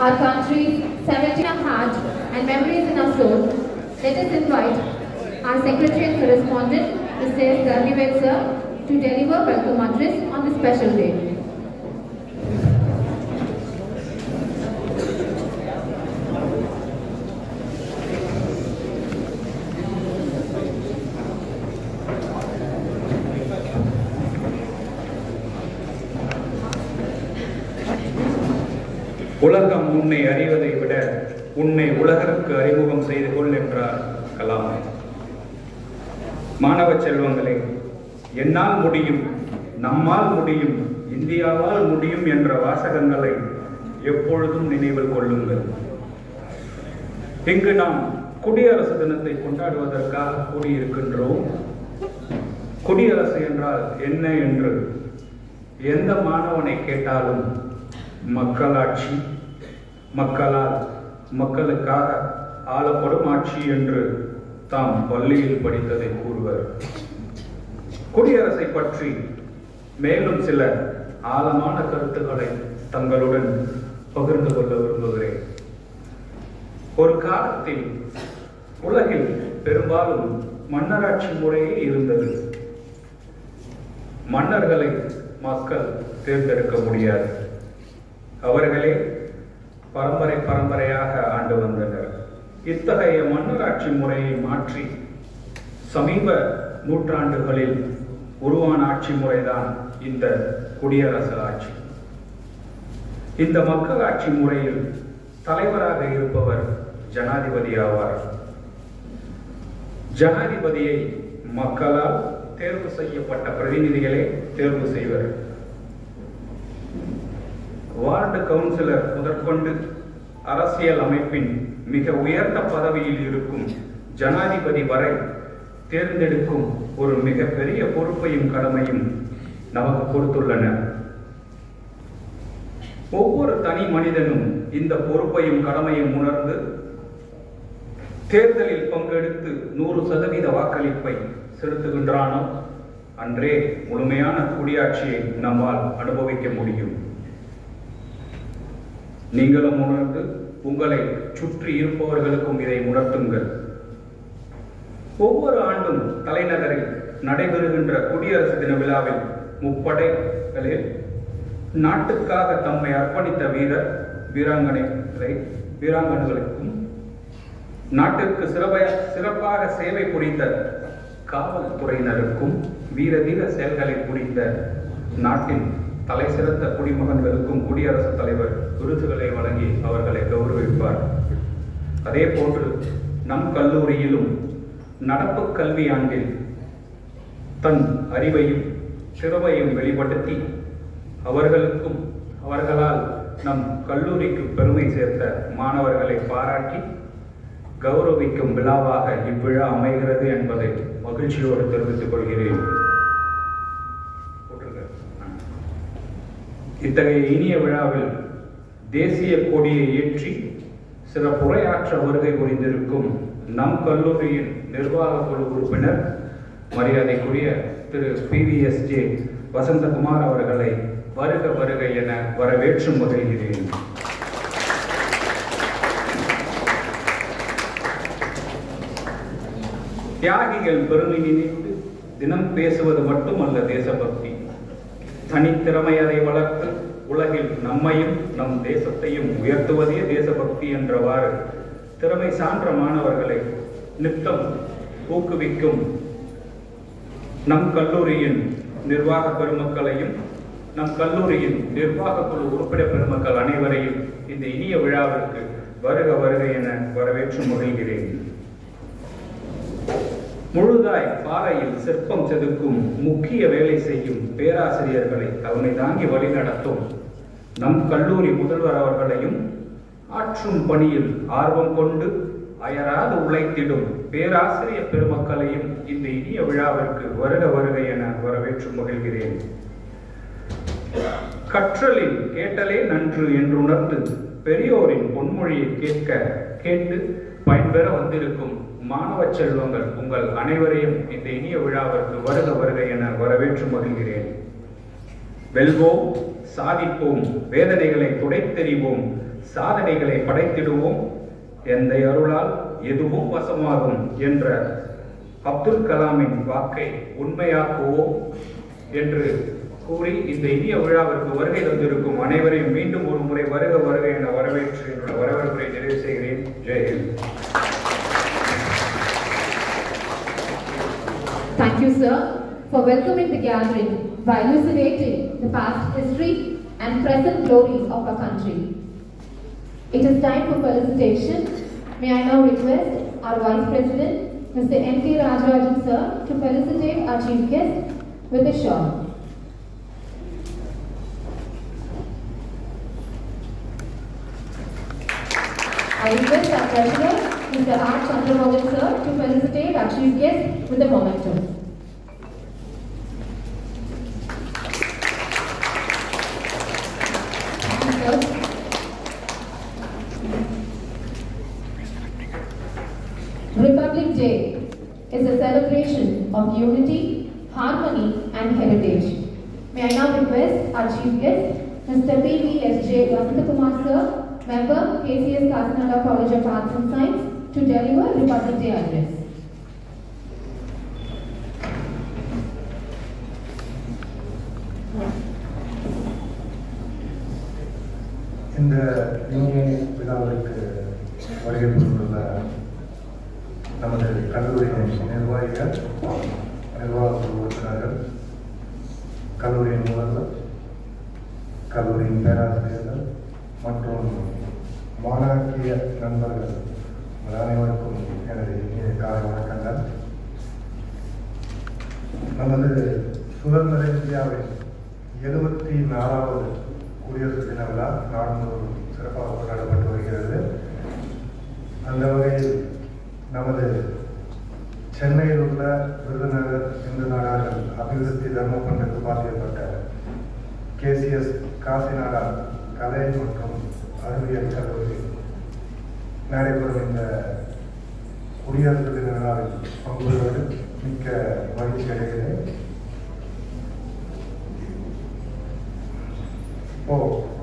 our country's 70th Hajj and memories in our soul, let us invite our Secretary and Correspondent, Mr. S. Dharmivet sir, to deliver welcome address on this special day. உலகம் உன்னை அறிவதை விட உன்னை உலகிற்கு அறிமுகம் செய்து கொள் என்றார் கலாம் மாணவ செல்வங்களே என்னால் முடியும் நம்மால் முடியும் இந்தியாவால் முடியும் என்ற வாசகங்களை எப்பொழுதும் நினைவில் கொள்ளுங்கள் இங்கு நாம் குடியரசு தினத்தை கொண்டாடுவதற்காக கூடியிருக்கின்றோம் குடியரசு என்றால் என்ன என்று எந்த மாணவனை கேட்டாலும் மக்களாட்சி மக்களால் மக்களுக்காக ஆளப்படும் ஆட்சி என்று தாம் பள்ளியில் படித்ததை கூறுவர் குடியரசை பற்றி மேலும் சில ஆழமான கருத்துக்களை தங்களுடன் பகிர்ந்து கொள்ள விரும்புகிறேன் ஒரு காலத்தில் உலகில் பெரும்பாலும் மன்னராட்சி முறையே இருந்தது மன்னர்களை மக்கள் தேர்ந்தெடுக்க முடியாது அவர்களே பரம்பரை பரம்பரையாக ஆண்டு வந்தனர் இத்தகைய மன்னராட்சி முறையை மாற்றி சமீப நூற்றாண்டுகளில் உருவான ஆட்சி முறைதான் இந்த குடியரசு ஆட்சி இந்த மக்களாட்சி முறையில் தலைவராக இருப்பவர் ஜனாதிபதி ஆவார் ஜனாதிபதியை மக்களால் தேர்வு செய்யப்பட்ட பிரதிநிதிகளே தேர்வு செய்வர் வார்டு கவுன்சிலர் முதற்கொண்டு அரசியல் அமைப்பின் மிக உயர்ந்த பதவியில் இருக்கும் ஜனாதிபதி வரை தேர்ந்தெடுக்கும் ஒரு மிகப்பெரிய பொறுப்பையும் கடமையும் நமக்கு கொடுத்துள்ளனர் ஒவ்வொரு தனி மனிதனும் இந்த பொறுப்பையும் கடமையும் உணர்ந்து தேர்தலில் பங்கெடுத்து நூறு சதவீத வாக்களிப்பை செலுத்துகின்றானோ அன்றே முழுமையான குடியாட்சியை நம்மால் அனுபவிக்க முடியும் நீங்களும் உணர்ந்து உங்களை சுற்றி இருப்பவர்களுக்கும் இதை உணர்த்துங்கள் ஒவ்வொரு ஆண்டும் தலைநகரில் நடைபெறுகின்ற குடியரசு தின விழாவில் முப்படைகளில் நாட்டுக்காக தம்மை அர்ப்பணித்த வீரர் வீராங்கனைகளை வீராங்கனைகளுக்கும் நாட்டிற்கு சிறப்ப சிறப்பாக சேவை புரிந்த காவல்துறையினருக்கும் வீர தீர செயல்களை புரிந்த நாட்டின் தலை சிறந்த குடிமகன்களுக்கும் குடியரசுத் தலைவர் விருதுகளை வழங்கி அவர்களை கௌரவிப்பார் அதே போன்று நம் கல்லூரியிலும் நடப்பு கல்வி ஆண்டில் தன் அறிவையும் திறமையும் வெளிப்படுத்தி அவர்களுக்கும் அவர்களால் நம் கல்லூரிக்கு பெருமை சேர்த்த மாணவர்களை பாராட்டி கௌரவிக்கும் விழாவாக இவ்விழா அமைகிறது என்பதை மகிழ்ச்சியோடு தெரிவித்துக் கொள்கிறேன் இத்தகைய இனிய விழாவில் தேசிய கொடியை ஏற்றி சிறப்புரையாற்ற வருகை புரிந்திருக்கும் நம் கல்லூரியின் நிர்வாக குழு உறுப்பினர் மரியாதைக்குரிய Thiru P V S J Vasanthakumar அவர்களை வருக வருக என வரவேற்று மகிழ்கிறேன் தியாகிகள் பெருமை நினைத்து தினம் பேசுவது மட்டுமல்ல தேசபக்தி தனித்திறமை அதை வளர்த்து உலகில் நம்மையும் நம் தேசத்தையும் உயர்த்துவதே தேசபக்தி என்றவாறு திறமை சான்ற மாணவர்களை நித்தம் ஊக்குவிக்கும் நம் கல்லூரியின் நிர்வாக பெருமக்களையும் நம் கல்லூரியின் நிர்வாக குழு உறுப்பினர் பெருமக்கள் அனைவரையும் இந்த இனிய விழாவிற்கு வருக வருக என வரவேற்று மகிழ்கிறேன் முழுதாய் பாறையில் சிற்பம் செதுக்கும் முக்கிய வேலை செய்யும் பேராசிரியர்களை தலைமை தாங்கி வழிநடத்தும் நம் கல்லூரி முதல்வர் அவர்களையும் ஆற்றும் பணியில் ஆர்வம் கொண்டு அயராது உழைத்திடும் பேராசிரிய பெருமக்களையும் இந்த இனிய விழாவிற்கு வருக வருக என வரவேற்று மகிழ்கிறேன் கற்றலில் கேட்டலே நன்று என்று உணர்ந்து பெரியோரின் பொன்மொழியை கேட்க கேட்டு பயன்பெற வந்திருக்கும் மாணவ செல்வங்கள் உங்கள் அனைவரையும் இந்த இனிய விழாவிற்கு வருக வருக என வரவேற்று மகிழ்கிறேன் வெல்வோம் சாதிப்போம் வேதனைகளை துடைத்தெறிவோம் சாதனைகளை படைத்திடுவோம் எந்த அருளால் எதுவும் வசமாகும் என்ற அப்துல் கலாமின் வாக்கை உண்மையாக்குவோம் என்று கூறி இந்த இனிய விழாவிற்கு வருகை தந்திருக்கும் அனைவரையும் மீண்டும் ஒரு முறை வருக வருக என வரவேற்று என்னோட வரவேற்புரை நிறைவு செய்கிறேன் Jai Hind Thank you, sir, for welcoming the gathering by elucidating the past history and present glories of our country. It is time for felicitation. May I now request our Vice President, Mr. N.K. Rajarajan, sir, to felicitate our chief guest with a shawl. I request our treasurer, Mr. R. Chandramohan, sir, to felicitate our chief guest with a memento. Thank you, sir. Republic Day is a celebration of unity, harmony, and heritage. May I now request our chief guest, Mr. P.V.S.J. Vasantakumar, sir, member, KCS Kakinada College of Arts and Science, to deliver Republic Day address. இந்த இனிய விழாவிற்கு வருகை புரிந்துள்ள நமது கல்லூரியின் நிர்வாகிகள் நிர்வாக குழு உறுப்பினர்கள் கல்லூரியின் முதல்வர் கல்லூரியின் பேராசிரியர்கள் மற்றும் மாணாக்கிய நண்பர்கள் உங்கள் அனைவருக்கும் எனது இனிய காலை வணக்கங்கள் நமது சுதந்திர இந்தியாவின் எழுபத்தி நாலாவது குடியரசு தின விழா நாடு முழுவதும் சிறப்பாக கொண்டாடப்பட்டு வருகிறது அந்த வகையில் நமது சென்னையில் உள்ள விருதுநகர் இந்து நாடார்கள் அபிவிருத்தி தர்மபுரத்துக்கு பாத்தியப்பட்ட கேசிஎஸ் காசிநாடா கலை மற்றும் அறிவியல் கல்லூரி நடைபெறும் இந்த குடியரசு தின விழாவில் பங்கு கொள்வது மிக்க மகிழ்ச்சி அடைகிறேன் இப்போ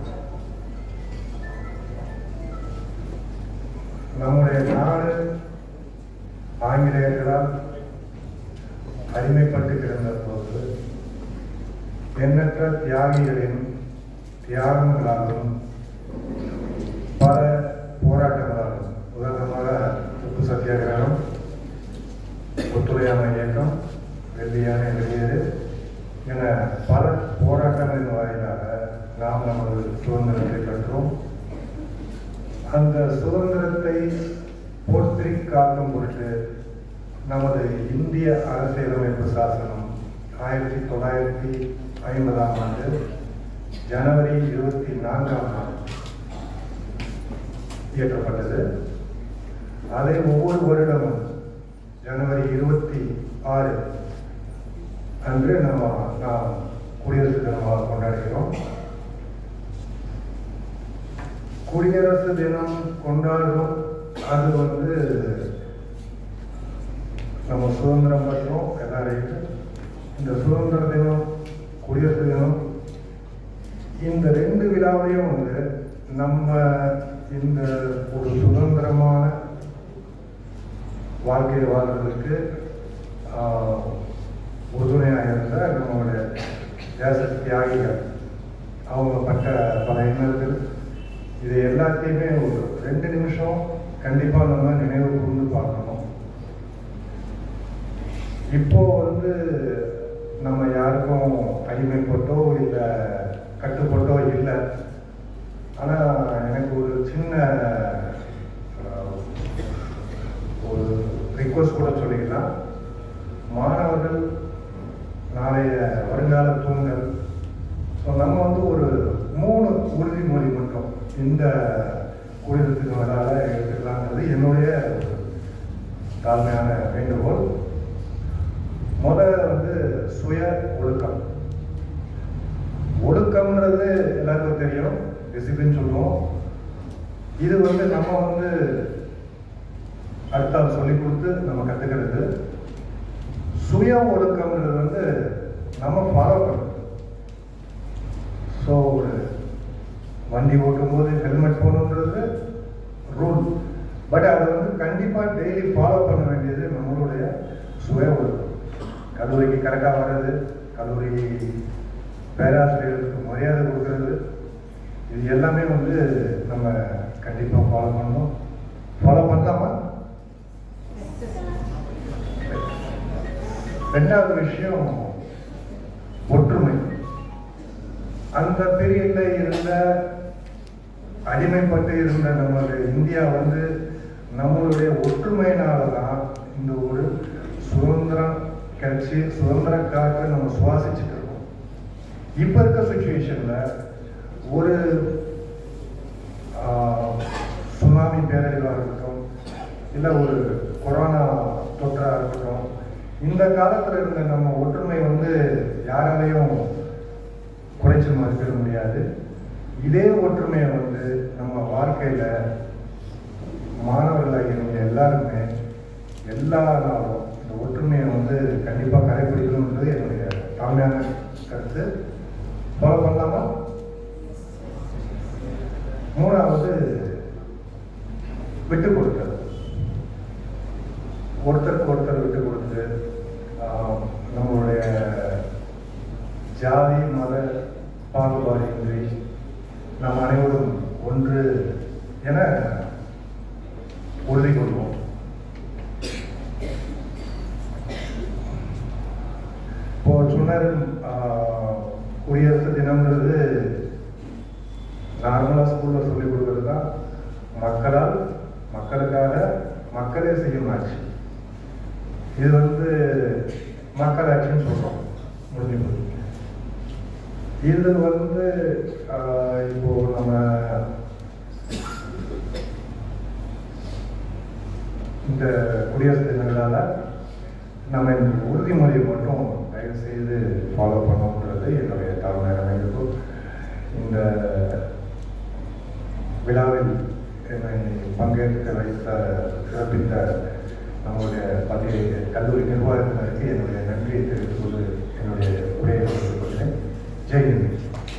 நம்முடைய நாடு ஆங்கிலேயர்களால் அடிமைப்பட்டு கிடந்த போது எண்ணற்ற தியாகிகளின் தியாகங்களாலும் பல போராட்டங்களாலும் உதாரணமாக உப்பு சத்தியாகிரகம் ஒத்துழையாமை இயக்கம் வெள்ளியான வெளியேறு என பல போராட்டங்களின் வாயிலாக நாம் நமது சுதந்திரத்தை பெற்றோம் அந்த சுதந்திரத்தை போற்றி காக்கும் பொருட்டு நமது இந்திய அரசியலமைப்பு சாசனம் ஆயிரத்தி தொள்ளாயிரத்தி ஐம்பதாம் ஆண்டு ஜனவரி இருபத்தி நான்காம் நாள் இயற்றப்பட்டது அதை ஒவ்வொரு வருடமும் ஜனவரி இருபத்தி ஆறு அன்று நம்ம நாம் குடியரசு தினமாக கொண்டாடுகிறோம் குடியரசு தினம் கொண்டாடுறோம் அது வந்து நம்ம சுதந்திரம் பற்றோம் எல்லாரையும் இந்த சுதந்திர தினம் குடியரசு தினம் இந்த ரெண்டு விழாவையும் வந்து நம்ம இந்த ஒரு சுதந்திரமான வாழ்க்கையை வாழ்றதுக்கு ஆஹ், உறுதுணையாக இருந்த நம்மளுடைய தேச தியாகிகள் அவங்க பட்ட பல இன்னல்கள் இது எல்லாத்தையுமே ஒரு ரெண்டு நிமிஷம் கண்டிப்பாக நம்ம நினைவு கூர்ந்து பார்க்கணும் இப்போ வந்து நம்ம யாருக்கும் அடிமைப்பட்டோ இல்லை கட்டுப்பட்டோ இல்லை ஆனால் எனக்கு ஒரு சின்ன அஹ், ஒரு ரிக்வஸ்ட் கூட சொல்லிக்கலாம் மாணவர்கள் நாளைய வருங்கால தூண்கள் ஸோ நம்ம வந்து ஒரு மூணு உறுதிமொழி மட்டும் இந்த குடியரசு விழால எடுத்துக்கலாங்கிறது என்னுடைய ஒரு தாழ்மையான வேண்டுகோள் முதல்ல வந்து சுய ஒழுக்கம் ஒழுக்கம்ன்றது எல்லாருக்கும் தெரியும் டிசிப்ளின் சொல்லுவோம் இது வந்து நம்ம வந்து அடுத்த ஆள் சொல்லி கொடுத்து நம்ம கத்துக்கிறது சுய ஒழுக்கம்ன்றது வந்து நம்ம ஃபாலோ பண்ணுறது ஸோ ஒரு வண்டி ஓட்டும்போது ஹெல்மெட் போடணுன்றது ரூல் பட் அதை வந்து கண்டிப்பாக டெய்லி ஃபாலோ பண்ண வேண்டியது நம்மளுடைய சுய ஒழுக்கம் கல்லூரிக்கு கரெக்டாக வர்றது கல்லூரி பேராசிரியர்களுக்கு மரியாதை கொடுக்கறது இது எல்லாமே வந்து நம்ம கண்டிப்பாக ஃபாலோ பண்ணணும் ஃபாலோ பண்ணலாமா ரெண்டாவது விஷயம் ஒற்றுமை அந்த பீரியட்ல இருந்த அடிமைப்பட்டு இருந்த நம்மளுடைய இந்தியா வந்து நம்மளுடைய ஒற்றுமையினால தான் இந்த ஒரு சுதந்திரம் கிடைச்சி சுதந்திர காற்றை நம்ம சுவாசிச்சுட்டு இருக்கோம் இப்ப இருக்க சுச்சுவேஷன்ல ஒரு ஆஹ், சுனாமி பேரழிவாக இருக்கட்டும் இல்லை ஒரு கொரோனா தொற்றாக இருக்கட்டும் இந்த காலத்தில் இருந்த நம்ம ஒற்றுமை வந்து யாராலையும் குறைச்சு மதிப்பிட முடியாது இதே ஒற்றுமையை வந்து நம்ம வாழ்க்கையில மாணவர்களாகிய நீங்க எல்லாருமே எல்லா நாளும் இந்த ஒற்றுமையை வந்து கண்டிப்பா கடைபிடிக்கணுன்றது என்னுடைய தாழ்மையான கருத்து ஃபாலோ பண்ணலாமா மூணாவது விட்டு கொடுத்தல் ஒருத்தருக்கு ஒருத்தர் விட்டு கொடுத்து ஆஹ், நம்மளுடைய ஜாதி மத பாகுபாடின்றி நாம் அனைவரும் ஒன்று என உறுதி கொள்வோம் இப்போ சொன்னார் ஆஹ், குடியரசு தினம்ன்றது நார்மலாக ஸ்கூலில் சொல்லிக் கொடுக்கறது தான் மக்களால் மக்களுக்காக மக்களே செய்யும் ஆட்சி இது வந்து மக்களாட்சின்னு சொல்றோம் முடிஞ்சு போச்சு இது வந்து ஆஹ், இப்போ நம்ம இந்த குடியரசு தினங்களால நம்ம இந்த உறுதிமொழியை மட்டும் தயவு செய்து ஃபாலோ பண்ணணுன்றது என்னுடைய தாழ்மையான வேண்டுகோள் இந்த விழாவில் என்னை பங்கேற்க வைத்த சிறப்பித்த நம்முடைய பள்ளி கல்லூரி நிர்வாகத்தினருக்கு என்னுடைய நன்றியை தெரிவித்துக் கொண்டு என்னுடைய உரையை முடித்துக் கொள்கிறேன் ஜெய்ஹிந்த்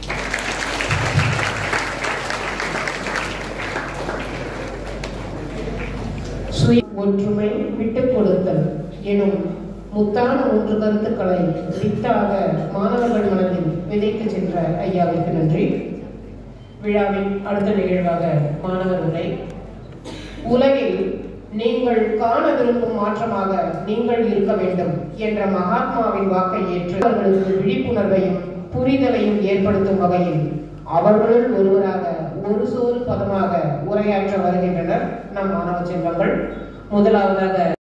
சுய ஒற்றுமை விட்டுக் கொடுத்தல் எனும் முத்தான மூன்று கருத்துக்களை வித்தாக மாணவர்கள் மனதில் விதைத்து சென்ற ஐயாவிற்கு நன்றி விழாவின் அடுத்த நிகழ்வாக மாணவர் உரை உலகில் நீங்கள் காண விரும்பும் மாற்றமாக நீங்கள் இருக்க வேண்டும் என்ற மகாத்மாவின் வாக்கை ஏற்று அவர்களுக்கு விழிப்புணர்வையும் புரிதலையும் ஏற்படுத்தும் வகையில் அவர்களுள் ஒருவராக ஒரு சோறு பதமாக உரையாற்ற வருகின்றனர் நம் மாணவ செல்வங்கள் முதலாவதாக